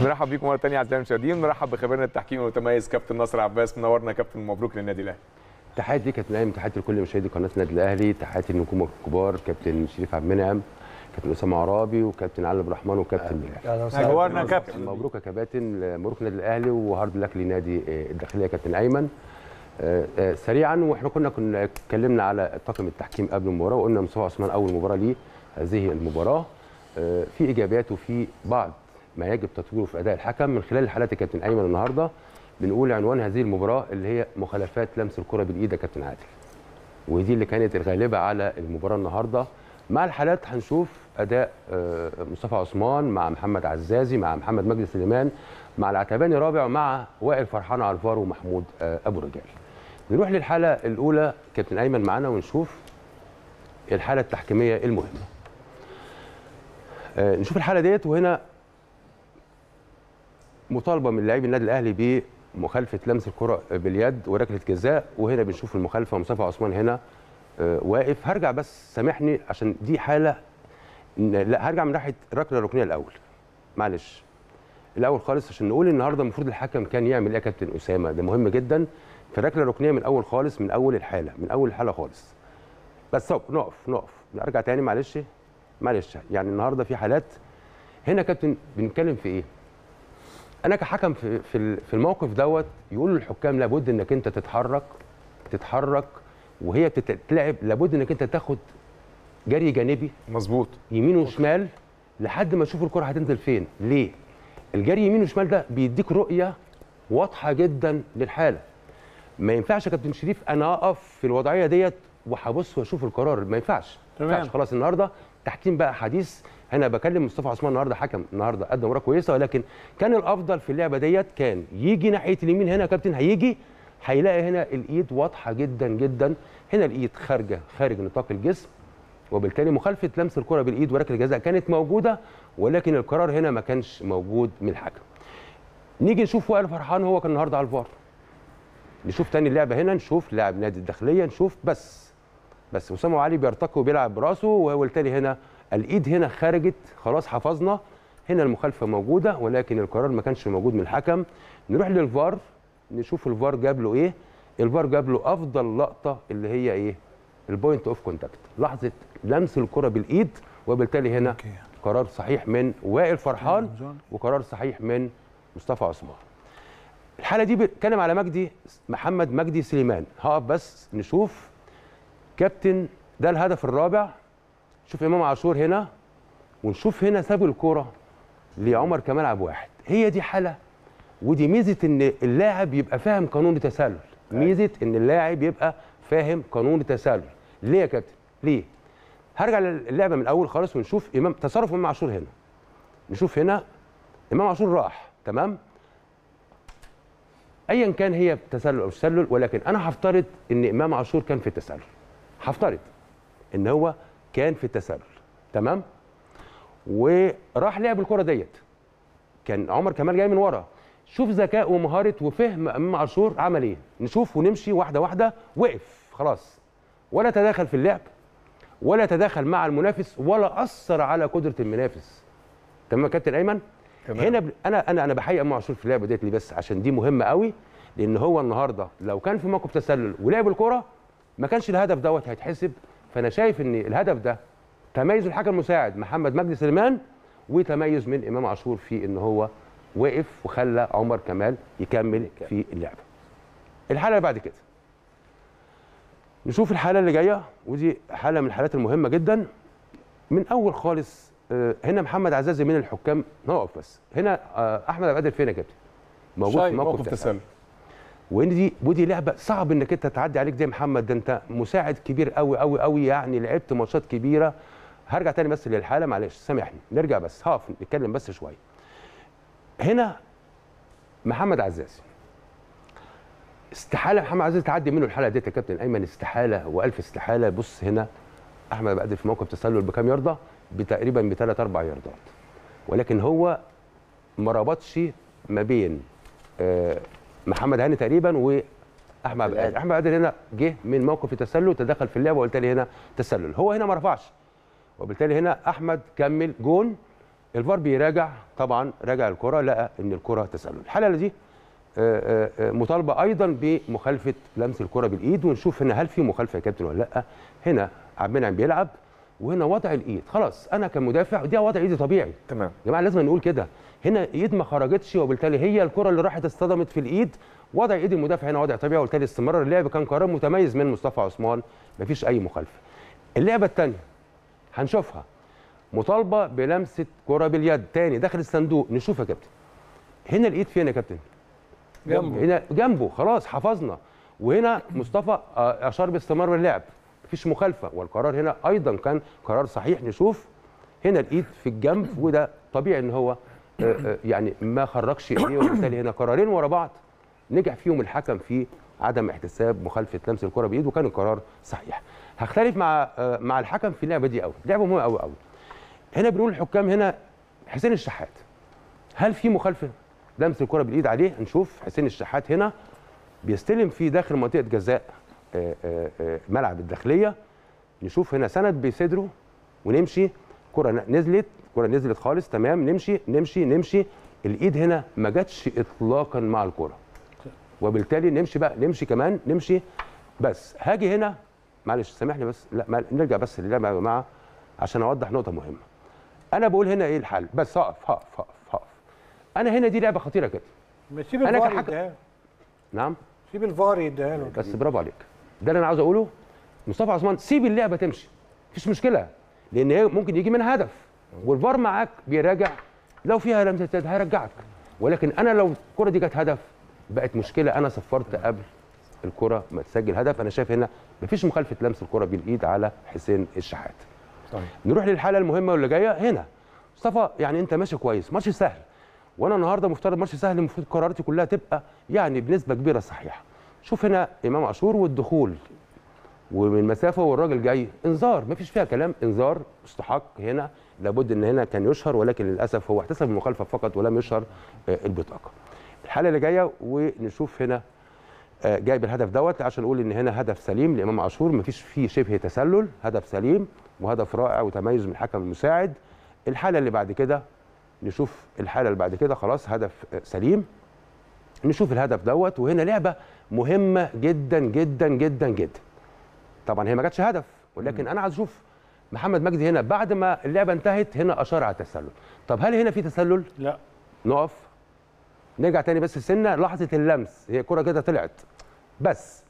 نرحب بيكم مره ثانيه اعزائي المشاهدين نرحب بخبيرنا التحكيم المتميز كابتن ناصر عباس منورنا كابتن مبروك للنادي الاهلي تحياتي كانت من ايام تحياتي لكل مشاهدي قناه النادي الاهلي تحياتي للنجوم الكبار كابتن شريف عبد المنعم كابتن اسامه عرابي وكابتن علي عبد الرحمن وكابتن بلال نورنا كابتن مبروك يا كباتن مبروك النادي الاهلي وهارد لك لنادي الداخليه يا كابتن ايمن آه، آه، سريعا واحنا كنا كنا اتكلمنا على طاقم التحكيم قبل المباراه وقلنا مصطفى عثمان اول مباراه ليه هذه المباراه آه، في ايجابيات وفي بعض ما يجب تطويره في اداء الحكم من خلال الحالات يا كابتن ايمن النهارده بنقول عنوان هذه المباراه اللي هي مخالفات لمس الكره بالايد يا كابتن عادل ودي اللي كانت الغالبه على المباراه النهارده مع الحالات هنشوف اداء آه، مصطفى عثمان مع محمد عزازي مع محمد مجدي سليمان مع العتباني رابع مع وائل فرحان على الفار ومحمود آه، ابو رجال نروح للحاله الاولى كابتن ايمن معانا ونشوف الحاله التحكيميه المهمه آه، نشوف الحاله ديت وهنا مطالبه من لاعبي النادي الاهلي بمخالفه لمس الكره باليد وركله جزاء وهنا بنشوف المخالفه مصطفى عثمان هنا آه، واقف هرجع بس سامحني عشان دي حاله إن- لا هرجع من ناحيه الركله الركنيه الاول معلش الاول خالص عشان نقول النهارده المفروض الحكم كان يعمل ايه يا كابتن اسامه ده مهم جدا في الركله الركنيه من اول خالص من اول الحاله من اول الحاله خالص بس طب نقف نقف نرجع تاني معلش معلش يعني النهارده في حالات هنا يا كابتن بنتكلم في ايه انا كحكم في في ال- في الموقف دوت يقول للحكام لابد انك انت تتحرك تتحرك وهي بتتلعب لابد انك انت تاخد جري جانبي مظبوط يمين وشمال لحد ما تشوف الكره هتنزل فين ليه الجري يمين وشمال ده بيديك رؤيه واضحه جدا للحاله ما ينفعش يا كابتن شريف انا اقف في الوضعيه ديت وهبص واشوف القرار ما ينفعش ما تمام. ينفعش خلاص النهارده تحكيم بقى حديث انا بكلم مصطفى عثمان النهارده حكم النهارده قدم مباراه كويسه ولكن كان الافضل في اللعبه ديت كان يجي ناحيه اليمين هنا يا كابتن هيجي هيلاقي هنا الايد واضحه جدا جدا هنا الايد خارجه خارج نطاق الجسم وبالتالي مخالفه لمس الكره بالايد وركله الجزاء كانت موجوده ولكن القرار هنا ما كانش موجود من الحكم نيجي نشوف وائل فرحان هو كان النهارده على الفار نشوف تاني اللعبه هنا نشوف لاعب نادي الداخليه نشوف بس بس اسامه علي بيرتقي وبيلعب براسه وبالتالي هنا الايد هنا خرجت خلاص حفظنا هنا المخالفه موجوده ولكن القرار ما كانش موجود من الحكم نروح للفار نشوف الفار جاب له ايه الفار جاب له افضل لقطه اللي هي ايه البوينت اوف كونتاكت لحظه لمس الكره بالايد وبالتالي هنا أوكي. قرار صحيح من وائل فرحان جون. وقرار صحيح من مصطفى عثمان الحاله دي بتكلم على مجدي محمد مجدي سليمان هقف بس نشوف كابتن ده الهدف الرابع شوف امام عاشور هنا ونشوف هنا ساب الكوره لعمر كمال عبد واحد هي دي حاله ودي ميزه ان اللاعب يبقى فاهم قانون التسلل ميزه ان اللاعب يبقى فاهم قانون التسلل ليه يا كابتن ليه هرجع للعبه من الاول خالص ونشوف امام تصرف امام عاشور هنا نشوف هنا امام عاشور راح تمام ايا كان هي تسلل او مش تسلل ولكن انا هفترض ان امام عاشور كان في التسلل هفترض ان هو كان في التسلل تمام وراح لعب الكره ديت كان عمر كمال جاي من ورا شوف ذكاء ومهاره وفهم امام عاشور عمل ايه نشوف ونمشي واحده واحده وقف خلاص ولا تداخل في اللعب ولا تداخل مع المنافس ولا اثر على قدره المنافس تمام يا كابتن ايمن تمام. هنا ب... انا انا انا بحيي امام عاشور في اللعبه ديت ليه بس عشان دي مهمه قوي لان هو النهارده لو كان في موقف تسلل ولعب الكره ما كانش الهدف دوت هيتحسب فانا شايف ان الهدف ده تميز الحكم المساعد محمد مجدي سليمان وتميز من امام عاشور في ان هو وقف وخلى عمر كمال يكمل في اللعبه الحاله اللي بعد كده نشوف الحاله اللي جايه ودي حاله من الحالات المهمه جدا من اول خالص آه، هنا محمد عزازي من الحكام نقف بس هنا آه، احمد عبد القادر فين يا كابتن موجود شايف في موقف, موقف تسلل تسلل وان دي ودي لعبه صعب انك انت تعدي عليك زي محمد ده انت مساعد كبير قوي قوي قوي يعني لعبت ماتشات كبيره هرجع تاني بس للحاله معلش سامحني نرجع بس هقف نتكلم بس شويه هنا محمد عزازي استحاله محمد عزازي تعدي منه الحلقه ديت يا كابتن ايمن استحاله والف استحاله بص هنا احمد بقدر في موقف تسلل بكام يارده بتقريبا بثلاث اربع ياردات ولكن هو ما ربطش ما بين آه، محمد هاني تقريبا واحمد عبد القادر احمد عبد القادر هنا جه من موقف التسلل تدخل في اللعبه وبالتالي هنا تسلل هو هنا ما رفعش وبالتالي هنا احمد كمل جون الفار بيراجع طبعا راجع الكره لقى ان الكره تسلل الحاله دي آه، آه، آه، مطالبه ايضا بمخالفه لمس الكره بالايد ونشوف هنا هل في مخالفه يا كابتن ولا لا هنا عبد المنعم بيلعب وهنا وضع الايد خلاص انا كمدافع دي وضع ايدي طبيعي تمام يا جماعه لازم نقول كده هنا ايد ما خرجتش وبالتالي هي الكره اللي راحت اصطدمت في الايد وضع ايد المدافع هنا وضع طبيعي وبالتالي استمرار اللعب كان قرار متميز من مصطفى عثمان مفيش اي مخالفه اللعبه الثانيه هنشوفها مطالبه بلمسه كره باليد تاني داخل الصندوق نشوف يا كابتن هنا الايد فين يا كابتن جنبه. هنا جنبه خلاص حفظنا وهنا مصطفى آه، اشار باستمرار اللعب مفيش مخالفه والقرار هنا ايضا كان قرار صحيح نشوف هنا الايد في الجنب وده طبيعي ان هو آه، آه، يعني ما خرجش ايديه وبالتالي هنا قرارين ورا بعض نجح فيهم الحكم في عدم احتساب مخالفه لمس الكره بايد وكان القرار صحيح هختلف مع آه، مع الحكم في اللعبه دي قوي لعبه مهمه قوي قوي هنا بنقول الحكام هنا حسين الشحات هل في مخالفه لمس الكره بالايد عليه نشوف حسين الشحات هنا بيستلم في داخل منطقه جزاء آه، آه، آه، ملعب الداخليه نشوف هنا سند بصدره ونمشي كره نزلت كره نزلت خالص تمام نمشي نمشي نمشي الايد هنا ما جاتش اطلاقا مع الكره وبالتالي نمشي بقى نمشي كمان نمشي بس هاجي هنا معلش سامحني بس لا ما نرجع بس للعبه يا جماعه عشان اوضح نقطه مهمه انا بقول هنا ايه الحل بس هقف هقف هقف هقف انا هنا دي لعبه خطيره كده ما سيب أنا الفار كحكم- يديها له. نعم سيب الفار يديها له بس برافو عليك ده اللي انا عاوز اقوله مصطفى عثمان سيب اللعبه تمشي مفيش مشكله لان هي ممكن يجي منها هدف والفار معاك بيراجع لو فيها لمسه يد هيرجعك ولكن انا لو الكره دي جت هدف بقت مشكله انا صفرت قبل الكره ما تسجل هدف انا شايف هنا مفيش مخالفه لمس الكره بالايد على حسين الشحات طيب نروح للحاله المهمه واللي جايه هنا مصطفى يعني انت ماشي كويس ماتش سهل وانا النهارده مفترض ماتش سهل المفروض قراراتي كلها تبقى يعني بنسبه كبيره صحيحه شوف هنا امام عاشور والدخول ومن مسافه والراجل جاي انذار مفيش فيها كلام انذار استحق هنا لابد ان هنا كان يشهر ولكن للاسف هو احتسب المخالفه فقط ولم يشهر آه، البطاقه الحاله اللي جايه ونشوف هنا آه، جايب الهدف دوت عشان نقول ان هنا هدف سليم لامام عاشور مفيش فيه شبه تسلل هدف سليم وهدف رائع وتميز من الحكم المساعد الحاله اللي بعد كده نشوف الحاله اللي بعد كده خلاص هدف آه، سليم نشوف الهدف دوت وهنا لعبه مهمه جدا جدا جدا جدا طبعا هي ما جاتش هدف ولكن انا عايز اشوف محمد مجدي هنا بعد ما اللعبه انتهت هنا اشار على التسلل طب هل هنا في تسلل لا نقف نرجع تاني بس سنه لحظه اللمس هي الكره كده طلعت بس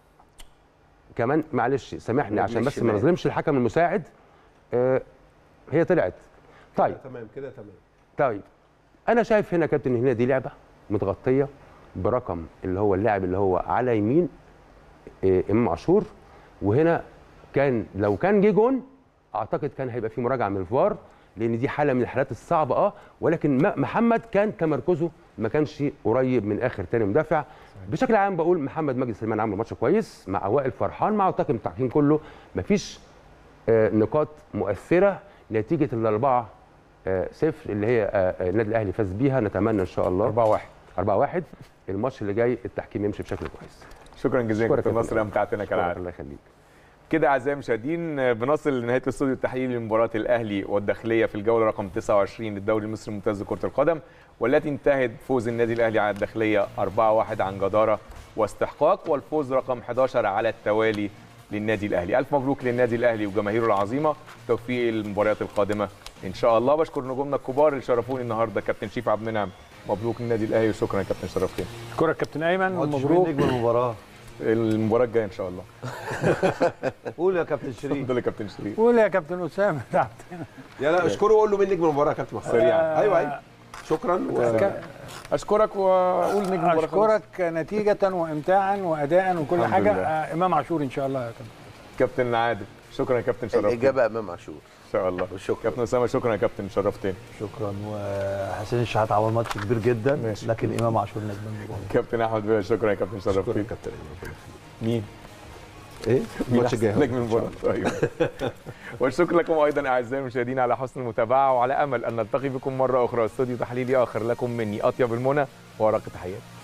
كمان معلش سامحني رجل عشان بس ما الشمال. نظلمش الحكم المساعد آه هي طلعت طيب تمام كده تمام طيب انا شايف هنا يا كابتن هنا دي لعبه متغطيه برقم اللي هو اللاعب اللي هو على يمين آه، امام عاشور وهنا كان لو كان جه جون اعتقد كان هيبقى في مراجعه من الفار لان دي حاله من الحالات الصعبه اه ولكن ما- محمد كان تمركزه ما كانش قريب من اخر تاني مدافع بشكل عام بقول محمد مجدي سليمان عمل ماتش كويس مع وائل فرحان مع طاقم التحكيم كله مفيش آه، نقاط مؤثره نتيجه الاربعه آه، صفر اللي هي آه، آه، النادي الاهلي فاز بيها نتمنى ان شاء الله 4 1 4 1 الماتش اللي جاي التحكيم يمشي بشكل كويس شكرا جزيلا أشكرك كابتن يا نصر فندم. امتعتنا كالعاده الله يخليك كده اعزائي المشاهدين بنصل لنهايه الاستوديو التحليلي لمباراه الاهلي والداخليه في الجوله رقم 29 للدوري المصري الممتاز لكره القدم والتي انتهت فوز النادي الاهلي على الداخليه 4-1 عن جداره واستحقاق والفوز رقم 11 على التوالي للنادي الاهلي الف مبروك للنادي الاهلي وجماهيره العظيمه توفيق المباريات القادمه ان شاء الله بشكر نجومنا الكبار اللي شرفوني النهارده كابتن شيف عبد المنعم مبروك للنادي الاهلي وشكرا يا كابتن شرفتني اشكرك كابتن ايمن مبروك ومبروك نجم المباراه المباراه الجايه ان شاء الله قول يا كابتن شريف الحمد لله كابتن شريف قول يا كابتن اسامه تعبتنا يا لا اشكره وقول له مين نجم المباراه يا كابتن محمد سريعا. ايوه ايوه شكرا و... اشكرك واقول نجم المباراه خلاص. اشكرك نتيجه وامتاعا واداء وكل الحمد حاجه لله. آه، امام عاشور ان شاء الله يا كابتن كابتن عادل شكرا يا كابتن شرفتني الإجابة أمام عاشور ان شاء الله شكرا. كابتن اسامه شكرا يا كابتن شرفتني شكرا وحسين الشحات عمل ماتش كبير جدا ماشي. لكن امام عاشور نجم المباراه كابتن احمد بيه شكرا يا كابتن شرفتني كابتن مين ايه الماتش مين الجاي أحسن نجم المباراه طيب والشكر لكم ايضا اعزائي المشاهدين على حسن المتابعه وعلى امل ان نلتقي بكم مره اخرى استوديو تحليلي اخر لكم مني اطيب المنى ورق تحياتي